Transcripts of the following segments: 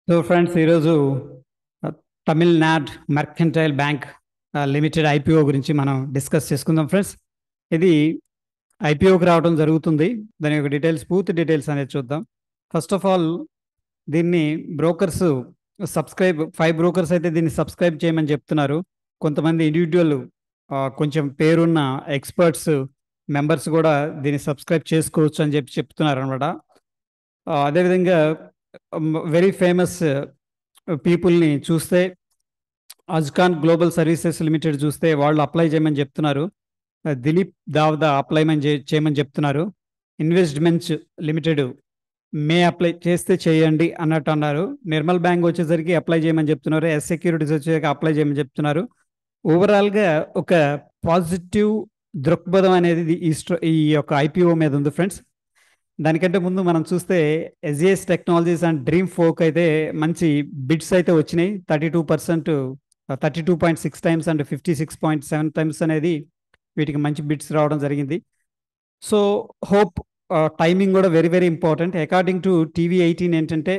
so friends ఈరోజు Tamilnad mercantile bank limited IPO గురించి మనం డిస్కస్ చేసుకుందాం ఫ్రెండ్స్ ఇది ఐపీఓకి రావడం జరుగుతుంది దాని యొక్క డీటెయిల్స్ పూర్తి డీటెయిల్స్ అనేది చూద్దాం ఫస్ట్ ఆఫ్ ఆల్ దీన్ని బ్రోకర్స్ సబ్స్క్రైబ్ ఫైవ్ బ్రోకర్స్ అయితే దీన్ని సబ్స్క్రైబ్ చేయమని చెప్తున్నారు కొంతమంది ఇండివిజువల్ కొంచెం పేరున్న ఎక్స్పర్ట్స్ మెంబర్స్ కూడా దీన్ని సబ్స్క్రైబ్ చేసుకోవచ్చు అని చెప్పి చెప్తున్నారు అనమాట అదేవిధంగా వెరీ ఫేమస్ పీపుల్ని చూస్తే అజ్కాన్ గ్లోబల్ సర్వీసెస్ లిమిటెడ్ చూస్తే వాళ్ళు అప్లై చేయమని చెప్తున్నారు దిలీప్ దావ్దా అప్లై చేయమని చెప్తున్నారు ఇన్వెస్ట్మెంట్స్ లిమిటెడ్ మే అప్లై చేస్తే చేయండి అన్నట్టు అన్నారు నిర్మల్ బ్యాంక్ వచ్చేసరికి అప్లై చేయమని చెప్తున్నారు ఎస్ సెక్యూరిటీస్ వచ్చేసరికి అప్లై చేయమని చెప్తున్నారు ఓవరాల్గా ఒక పాజిటివ్ దృక్పథం అనేది ఈ ఈ యొక్క ఐపీఓ మీద ఉంది ఫ్రెండ్స్ దానికంటే ముందు మనం చూస్తే SAS technologies and dream folk అయితే మంచి బిడ్స్ అయితే వచ్చినాయి thirty two percent thirty two point six times and fifty six point seven times అనేది వీటికి మంచి బిడ్స్ రావడం జరిగింది సో హోప్ టైమింగ్ కూడా very very important according to TV eighteen ఏంటంటే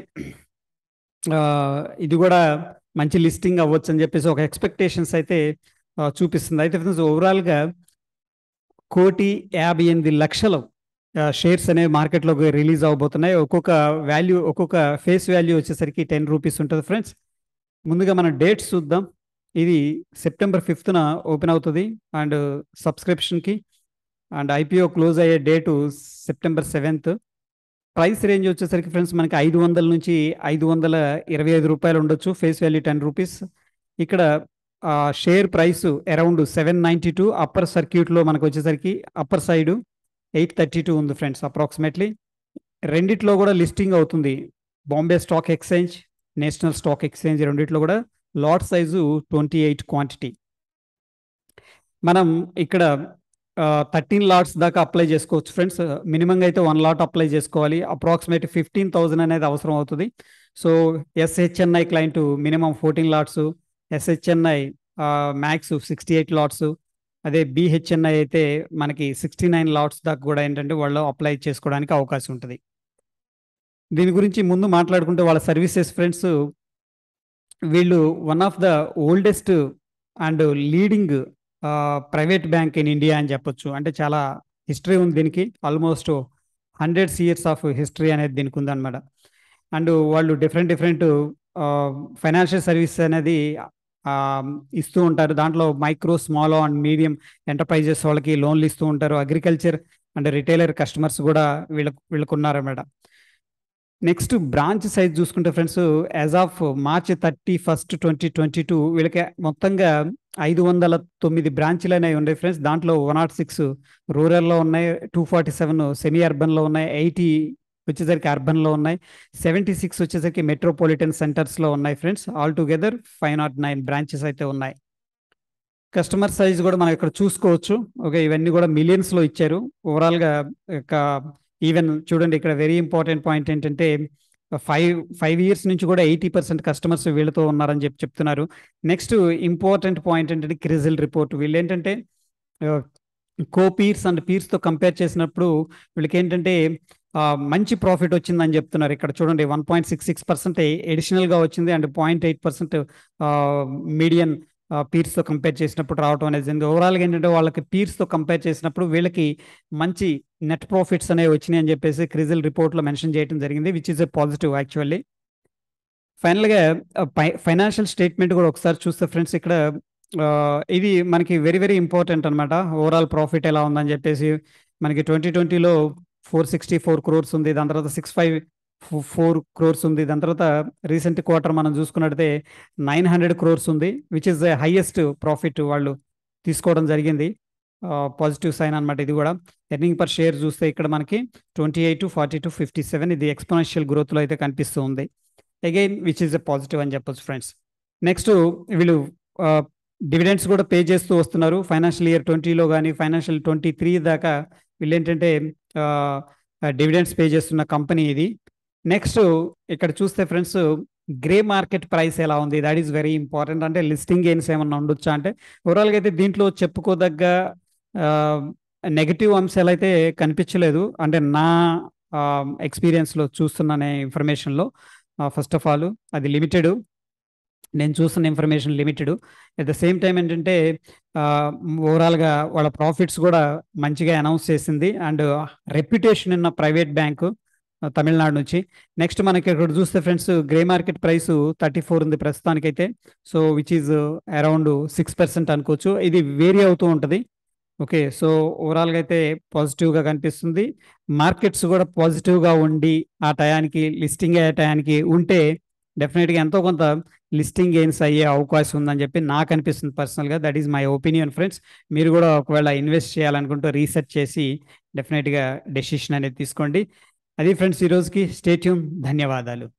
ఇది కూడా మంచి లిస్టింగ్ అవ్వచ్చు అని చెప్పేసి ఒక ఎక్స్పెక్టేషన్స్ అయితే చూపిస్తుంది అయితే ఫ్రెండ్స్ ఓవరాల్గా కోటి యాభై ఎనిమిది లక్షలు షేర్స్ అనేవి మార్కెట్లోకి రిలీజ్ అవబోతున్నాయి ఒక్కొక్క వాల్యూ ఒక్కొక్క ఫేస్ వాల్యూ వచ్చేసరికి టెన్ రూపీస్ ఉంటుంది ఫ్రెండ్స్ ముందుగా మనం డేట్స్ చూద్దాం ఇది సెప్టెంబర్ ఫిఫ్త్న ఓపెన్ అవుతుంది అండ్ సబ్స్క్రిప్షన్కి అండ్ ఐపీఓ క్లోజ్ అయ్యే date September seventh price range వచ్చేసరికి ఫ్రెండ్స్ మనకి ఐదు వందల నుంచి ఐదు వందల ఇరవై ఐదు రూపాయలు ఉండొచ్చు ఫేస్ వాల్యూ టెన్ రూపీస్ ఇక్కడ share price around seven ninety two upper సర్క్యూట్లో మనకు వచ్చేసరికి upper side eight thirty two ఉంది ఫ్రెండ్స్ అప్రాక్సిమేట్లీ రెండిట్లో కూడా లిస్టింగ్ అవుతుంది Bombay stock exchange national stock exchange రెండిట్లో కూడా lot size twenty eight quantity మనం ఇక్కడ థర్టీన్ లాట్స్ దాకా అప్లై చేసుకోవచ్చు ఫ్రెండ్స్ మినిమంగా అయితే వన్ లాట్ అప్లై చేసుకోవాలి అప్రాక్సిమేట్ ఫిఫ్టీన్ థౌజండ్ అనేది అవసరం అవుతుంది so SHNI client minimum fourteen LADS ఎస్హెచ్ఎన్ఐ max sixty eight lots అదే బిహెచ్ఎన్ఐ అయితే మనకి సిక్స్టీ నైన్ లాట్స్ దాకా కూడా ఏంటంటే వాళ్ళు అప్లై చేసుకోవడానికి అవకాశం ఉంటుంది దీని గురించి ముందు మాట్లాడుకుంటే వాళ్ళ సర్వీసెస్ ఫ్రెండ్స్ వీళ్ళు one of the oldest and leading private bank in India అని చెప్పొచ్చు అంటే చాలా హిస్టరీ ఉంది దీనికి almost hundreds years of history అనేది దీనికి ఉందన్నమాట అండ్ వాళ్ళు డిఫరెంట్ డిఫరెంట్ ఫైనాన్షియల్ సర్వీస్ అనేది ఇస్తూ ఉంటారు దాంట్లో micro small and medium enterprises వాళ్ళకి లోన్లు ఇస్తూ ఉంటారు అగ్రికల్చర్ అండ్ రిటైలర్ కస్టమర్స్ కూడా వీళ్ళకు వీళ్ళకు ఉన్నారన్నమాట నెక్స్ట్ బ్రాంచ్ సైజ్ చూసుకుంటే friends as of March thirty first twenty twenty two వీళ్ళకి మొత్తంగా ఐదు వందల తొమ్మిది బ్రాంచ్లు అనేవి ఉన్నాయి ఫ్రెండ్స్ దాంట్లో వన్ నాట్ సిక్స్ రూరల్లో ఉన్నాయి టూ ఫార్టీ సెవెన్ సెమీ అర్బన్లో ఉన్నాయి ఎయిటీ వచ్చేసరికి అర్బన్లో ఉన్నాయి సెవెంటీ సిక్స్ వచ్చేసరికి మెట్రోపాలిటన్ సెంటర్స్లో ఉన్నాయి friends all together five not nine branches అయితే ఉన్నాయి కస్టమర్ సైజ్ కూడా మనం ఇక్కడ చూసుకోవచ్చు ఓకే ఇవన్నీ కూడా మిలియన్స్లో ఇచ్చారు ఓవరాల్గా ఈవెన్ చూడండి ఇక్కడ వెరీ ఇంపార్టెంట్ పాయింట్ ఏంటంటే ఫైవ్ ఫైవ్ ఇయర్స్ నుంచి కూడా ఎయిటీ పర్సెంట్ కస్టమర్స్ వీళ్ళతో ఉన్నారని చెప్పి చెప్తున్నారు నెక్స్ట్ ఇంపార్టెంట్ పాయింట్ ఏంటంటే క్రిజిల్ రిపోర్ట్ వీళ్ళు ఏంటంటే కో పీర్స్ అండ్ పీర్స్తో కంపేర్ చేసినప్పుడు వీళ్ళకి ఏంటంటే మంచి ప్రాఫిట్ వచ్చిందని చెప్తున్నారు ఇక్కడ చూడండి one point six six percent ఎడిషనల్గా వచ్చింది and point eight percent median పీర్స్తో కంపేర్ చేసినప్పుడు రావడం అనేది జరిగింది ఓవరాల్గా ఏంటంటే వాళ్ళకి పీర్స్తో కంపేర్ చేసినప్పుడు వీళ్ళకి మంచి నెట్ ప్రాఫిట్స్ అనేవి వచ్చినాయి అని చెప్పేసి క్రిజిల్ రిపోర్ట్లో మెన్షన్ చేయడం జరిగింది which is a positive actually ఫైనల్గా ఫైనాన్షియల్ స్టేట్మెంట్ కూడా ఒకసారి చూస్తే ఫ్రెండ్స్ ఇక్కడ ఇది మనకి వెరీ వెరీ ఇంపార్టెంట్ అనమాట ఓవరాల్ ప్రాఫిట్ ఎలా ఉందని చెప్పేసి మనకి ట్వంటీ ట్వంటీలో ఫోర్ సిక్స్టీ ఫోర్ క్రోర్స్ ఉంది దాని తర్వాత సిక్స్ ఫైవ్ ఫోర్ క్రోర్స్ ఉంది దాని తర్వాత రీసెంట్ క్వార్టర్ మనం చూసుకున్నట్టయితే నైన్ హండ్రెడ్ క్రోర్స్ ఉంది which is the highest profit వాళ్ళు తీసుకోవడం జరిగింది పాజిటివ్ సైన్ అనమాట ఇది కూడా ఎర్నింగ్ పర్ షేర్ చూస్తే ఇక్కడ మనకి twenty eight forty to fifty seven ఇది ఎక్స్పోనెన్షియల్ గ్రోత్లో అయితే కనిపిస్తూ ఉంది again which is a positive అని చెప్పొచ్చు ఫ్రెండ్స్ నెక్స్ట్ వీళ్ళు డివిడెండ్స్ కూడా పే చేస్తూ వస్తున్నారు ఫైనాన్షియల్ ఇయర్ ట్వంటీలో కానీ ఫైనాన్షియల్ ట్వంటీ త్రీ దాకా వీళ్ళు ఏంటంటే డివిడెండ్స్ పే చేస్తున్న కంపెనీ ఇది నెక్స్ట్ ఇక్కడ చూస్తే ఫ్రెండ్స్ గ్రే మార్కెట్ ప్రైస్ ఎలా ఉంది దాట్ ఈస్ వెరీ ఇంపార్టెంట్ అంటే లిస్టింగ్ గెయిన్స్ ఏమన్నా ఉండొచ్చా అంటే ఓవరాల్గా అయితే దీంట్లో చెప్పుకోదగ్గ నెగటివ్ అంశాలు అయితే కనిపించలేదు అంటే నా ఎక్స్పీరియన్స్లో చూస్తున్న ఇన్ఫర్మేషన్లో ఫస్ట్ ఆఫ్ ఆల్ అది లిమిటెడ్ నేను చూస్తున్న information limited at the same time ఏంటంటే ఓవరాల్గా వాళ్ళ ప్రాఫిట్స్ కూడా మంచిగా అనౌన్స్ చేసింది అండ్ రెప్యుటేషన్ ఉన్న ప్రైవేట్ బ్యాంకు తమిళనాడు నుంచి నెక్స్ట్ మనకి ఇక్కడ చూస్తే friends grey market price thirty four ఉంది ప్రస్తుతానికైతే so which is around six percent అనుకోవచ్చు ఇది వేరీ అవుతూ ఉంటుంది ఓకే సో ఓవరాల్గా అయితే పాజిటివ్గా కనిపిస్తుంది మార్కెట్స్ కూడా పాజిటివ్గా ఉండి ఆ టయానికి లిస్టింగ్ అయ్యే టయానికి ఉంటే డెఫినెట్గా ఎంతో కొంత లిస్టింగ్ గెయిన్స్ అయ్యే అవకాశం ఉందని చెప్పి నాకు అనిపిస్తుంది పర్సనల్గా that is my opinion friends మీరు కూడా ఒకవేళ ఇన్వెస్ట్ చేయాలనుకుంటూ రీసెర్చ్ చేసి డెఫినెట్గా డెసిషన్ అనేది తీసుకోండి అది ఫ్రెండ్స్ ఈ రోజుకి స్టేట్యూమ్ ధన్యవాదాలు